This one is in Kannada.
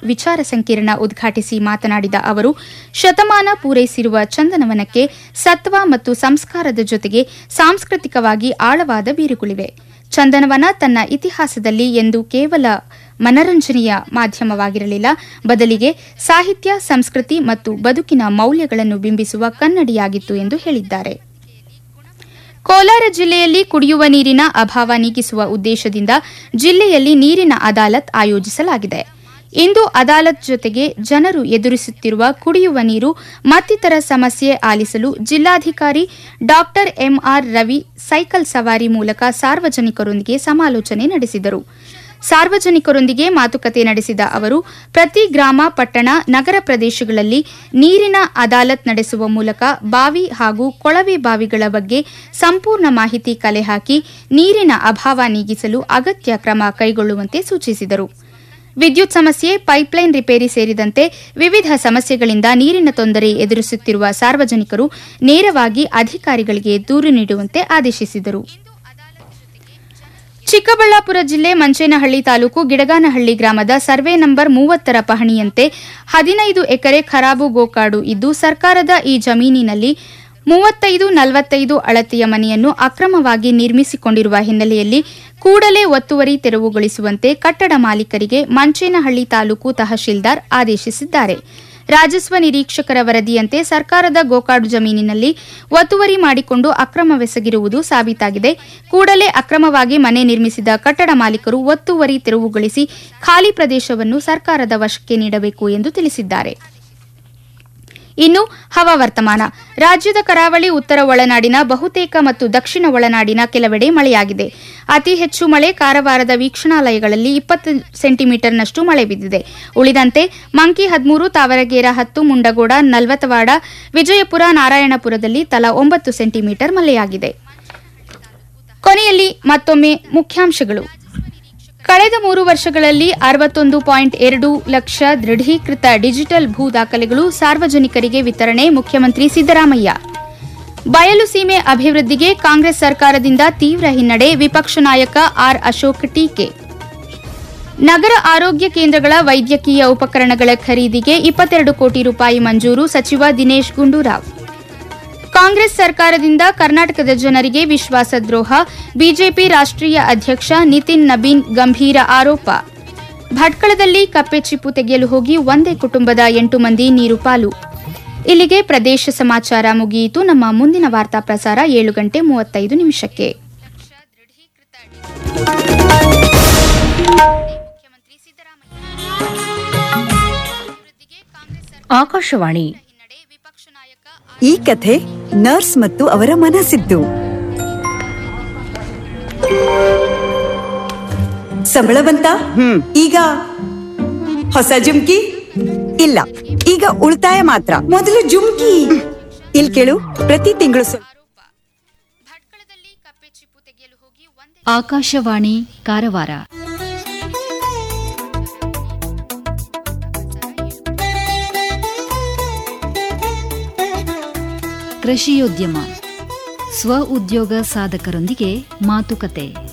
ವಿಚಾರ ಸಂಕಿರಣ ಉದ್ಘಾಟಿಸಿ ಮಾತನಾಡಿದ ಅವರು ಶತಮಾನ ಪೂರೈಸಿರುವ ಚಂದನವನಕ್ಕೆ ಸತ್ವ ಮತ್ತು ಸಂಸ್ಕಾರದ ಜೊತೆಗೆ ಸಾಂಸ್ಕೃತಿಕವಾಗಿ ಆಳವಾದ ಬೀರುಗಳಿವೆ ಚಂದನವನ ತನ್ನ ಇತಿಹಾಸದಲ್ಲಿ ಎಂದು ಕೇವಲ ಮನರಂಜನೆಯ ಮಾಧ್ಯಮವಾಗಿರಲಿಲ್ಲ ಬದಲಿಗೆ ಸಾಹಿತ್ಯ ಸಂಸ್ಕೃತಿ ಮತ್ತು ಬದುಕಿನ ಮೌಲ್ಯಗಳನ್ನು ಬಿಂಬಿಸುವ ಕನ್ನಡಿಯಾಗಿತ್ತು ಎಂದು ಹೇಳಿದ್ದಾರೆ ಕೋಲಾರ ಜಿಲ್ಲೆಯಲ್ಲಿ ಕುಡಿಯುವ ನೀರಿನ ಅಭಾವ ನೀಗಿಸುವ ಉದ್ದೇಶದಿಂದ ಜಿಲ್ಲೆಯಲ್ಲಿ ನೀರಿನ ಅದಾಲತ್ ಆಯೋಜಿಸಲಾಗಿದೆ ಇಂದು ಅದಾಲತ್ ಜೊತೆಗೆ ಜನರು ಎದುರಿಸುತ್ತಿರುವ ಕುಡಿಯುವ ನೀರು ಮತ್ತಿತರ ಸಮಸ್ಯೆ ಆಲಿಸಲು ಜಿಲ್ಲಾಧಿಕಾರಿ ಡಾ ಎಂಆರ್ ರವಿ ಸೈಕಲ್ ಸವಾರಿ ಮೂಲಕ ಸಾರ್ವಜನಿಕರೊಂದಿಗೆ ಸಮಾಲೋಚನೆ ನಡೆಸಿದರು ಸಾರ್ವಜನಿಕರೊಂದಿಗೆ ಮಾತುಕತೆ ನಡೆಸಿದ ಅವರು ಪ್ರತಿ ಗ್ರಾಮ ಪಟ್ಟಣ ನಗರ ಪ್ರದೇಶಗಳಲ್ಲಿ ನೀರಿನ ಅದಾಲತ್ ನಡೆಸುವ ಮೂಲಕ ಬಾವಿ ಹಾಗೂ ಕೊಳವೆ ಬಾವಿಗಳ ಬಗ್ಗೆ ಸಂಪೂರ್ಣ ಮಾಹಿತಿ ಕಲೆ ಹಾಕಿ ನೀರಿನ ಅಭಾವ ನೀಗಿಸಲು ಅಗತ್ಯ ಕ್ರಮ ಕೈಗೊಳ್ಳುವಂತೆ ಸೂಚಿಸಿದರು ವಿದ್ಯುತ್ ಸಮಸ್ಯೆ ಪೈಪ್ಲೈನ್ ರಿಪೇರಿ ಸೇರಿದಂತೆ ವಿವಿಧ ಸಮಸ್ಯೆಗಳಿಂದ ನೀರಿನ ತೊಂದರೆ ಎದುರಿಸುತ್ತಿರುವ ಸಾರ್ವಜನಿಕರು ನೇರವಾಗಿ ಅಧಿಕಾರಿಗಳಿಗೆ ದೂರು ನೀಡುವಂತೆ ಆದೇಶಿಸಿದರು ಚಿಕ್ಕಬಳ್ಳಾಪುರ ಜಿಲ್ಲೆ ಮಂಚೇನಹಳ್ಳಿ ತಾಲೂಕು ಗಿಡಗಾನಹಳ್ಳಿ ಗ್ರಾಮದ ಸರ್ವೆ ನಂಬರ್ ಮೂವತ್ತರ ಪಹಣಿಯಂತೆ ಹದಿನೈದು ಎಕರೆ ಖರಾಬು ಗೋಕಾಡು ಇದ್ದು ಸರ್ಕಾರದ ಈ ಜಮೀನಿನಲ್ಲಿ ಮೂವತ್ತೈದು ನಲವತ್ತೈದು ಅಳತೆಯ ಮನೆಯನ್ನು ಅಕ್ರಮವಾಗಿ ನಿರ್ಮಿಸಿಕೊಂಡಿರುವ ಹಿನ್ನೆಲೆಯಲ್ಲಿ ಕೂಡಲೇ ಒತ್ತುವರಿ ತೆರವುಗೊಳಿಸುವಂತೆ ಕಟ್ಟಡ ಮಾಲೀಕರಿಗೆ ಮಂಚೇನಹಳ್ಳಿ ತಾಲೂಕು ತಹಶೀಲ್ದಾರ್ ಆದೇಶಿಸಿದ್ದಾರೆ ರಾಜಸ್ವ ನಿರೀಕ್ಷಕರ ವರದಿಯಂತೆ ಸರ್ಕಾರದ ಗೋಕಾಡು ಜಮೀನಿನಲ್ಲಿ ಒತ್ತುವರಿ ಮಾಡಿಕೊಂಡು ಅಕ್ರಮವೆಸಗಿರುವುದು ಸಾಬೀತಾಗಿದೆ ಕೂಡಲೇ ಅಕ್ರಮವಾಗಿ ಮನೆ ನಿರ್ಮಿಸಿದ ಕಟ್ಟಡ ಮಾಲೀಕರು ಒತ್ತುವರಿ ತೆರವುಗೊಳಿಸಿ ಖಾಲಿ ಪ್ರದೇಶವನ್ನು ಸರ್ಕಾರದ ವಶಕ್ಕೆ ನೀಡಬೇಕು ಎಂದು ತಿಳಿಸಿದ್ದಾರೆ ಇನ್ನು ಹವಾವರ್ತಮಾನ ರಾಜ್ಯದ ಕರಾವಳಿ ಉತ್ತರ ಒಳನಾಡಿನ ಬಹುತೇಕ ಮತ್ತು ದಕ್ಷಿಣ ಒಳನಾಡಿನ ಕೆಲವೆಡೆ ಮಳೆಯಾಗಿದೆ ಅತಿ ಹೆಚ್ಚು ಮಳೆ ಕಾರವಾರದ ವೀಕ್ಷಣಾಲಯಗಳಲ್ಲಿ ಇಪ್ಪತ್ತು ಸೆಂಟಿಮೀಟರ್ನಷ್ಟು ಮಳೆ ಬಿದ್ದಿದೆ ಉಳಿದಂತೆ ಮಂಕಿ ಹದಿಮೂರು ತಾವರಗೇರ ಹತ್ತು ಮುಂಡಗೋಡ ನಲ್ವತವಾಡ ವಿಜಯಪುರ ನಾರಾಯಣಪುರದಲ್ಲಿ ತಲಾ ಒಂಬತ್ತು ಸೆಂಟಿಮೀಟರ್ ಮಳೆಯಾಗಿದೆ ಕೊನೆಯಲ್ಲಿ ಮತ್ತೊಮ್ಮೆ ಮುಖ್ಯಾಂಶಗಳು ಕಳೆದ ಮೂರು ವರ್ಷಗಳಲ್ಲಿ ಅರವತ್ತೊಂದು ಪಾಯಿಂಟ್ ಎರಡು ಲಕ್ಷ ದೃಢೀಕೃತ ಡಿಜಿಟಲ್ ಭೂ ದಾಖಲೆಗಳು ಸಾರ್ವಜನಿಕರಿಗೆ ವಿತರಣೆ ಮುಖ್ಯಮಂತ್ರಿ ಸಿದ್ದರಾಮಯ್ಯ ಬಯಲು ಸೀಮೆ ಅಭಿವೃದ್ಧಿಗೆ ಕಾಂಗ್ರೆಸ್ ಸರ್ಕಾರದಿಂದ ತೀವ್ರ ಹಿನ್ನಡೆ ವಿಪಕ್ಷ ನಾಯಕ ಆರ್ ಅಶೋಕ್ ಟೀಕೆ ನಗರ ಆರೋಗ್ಯ ಕೇಂದ್ರಗಳ ವೈದ್ಯಕೀಯ ಉಪಕರಣಗಳ ಖರೀದಿಗೆ ಇಪ್ಪತ್ತೆರಡು ಕೋಟಿ ರೂಪಾಯಿ ಮಂಜೂರು ಸಚಿವ ದಿನೇಶ್ ಗುಂಡೂರಾವ್ ಕಾಂಗ್ರೆಸ್ ಸರ್ಕಾರದಿಂದ ಕರ್ನಾಟಕದ ಜನರಿಗೆ ವಿಶ್ವಾಸದ್ರೋಹ ಬಿಜೆಪಿ ರಾಷ್ಟ್ರೀಯ ಅಧ್ಯಕ್ಷ ನಿತಿನ್ ನಬೀನ್ ಗಂಭೀರ ಆರೋಪ ಭಟ್ಕಳದಲ್ಲಿ ಕಪ್ಪೆ ಚಿಪ್ಪು ತೆಗೆಯಲು ಹೋಗಿ ಒಂದೇ ಕುಟುಂಬದ ಎಂಟು ಮಂದಿ ನೀರು ಪಾಲು ಇಲ್ಲಿಗೆ ಪ್ರದೇಶ ಸಮಾಚಾರ ಮುಗಿಯಿತು ನಮ್ಮ ಮುಂದಿನ ವಾರ್ತಾ ಪ್ರಸಾರ ಏಳು ಗಂಟೆ ಮೂವತ್ತೈದು ನಿಮಿಷಕ್ಕೆ ಆಕಾಶವಾಣಿ ಈ ಕಥೆ ನರ್ಸ್ ಮತ್ತು ಅವರ ಮನಸ್ಸಿದ್ದು ಸಂಬಳ ಬಂತ ಈಗ ಹೊಸ ಜುಮ್ಕಿ ಇಲ್ಲ ಈಗ ಉಳಿತಾಯ ಮಾತ್ರ ಮೊದಲು ಜುಮ್ಕಿ ಇಲ್ ಕೇಳು ಪ್ರತಿ ತಿಂಗಳು ಸ್ವಲ್ಪ ಭಟ್ಕಳದಲ್ಲಿ ಕಪ್ಪೆ ಚಿಪ್ಪು ತೆಗೆಯಲು ಹೋಗಿ ಒಂದೇ ಆಕಾಶವಾಣಿ ಕಾರವಾರ ಕೃಷಿಯೋದ್ಯಮ ಸ್ವ ಉದ್ಯೋಗ ಸಾಧಕರೊಂದಿಗೆ ಮಾತುಕತೆ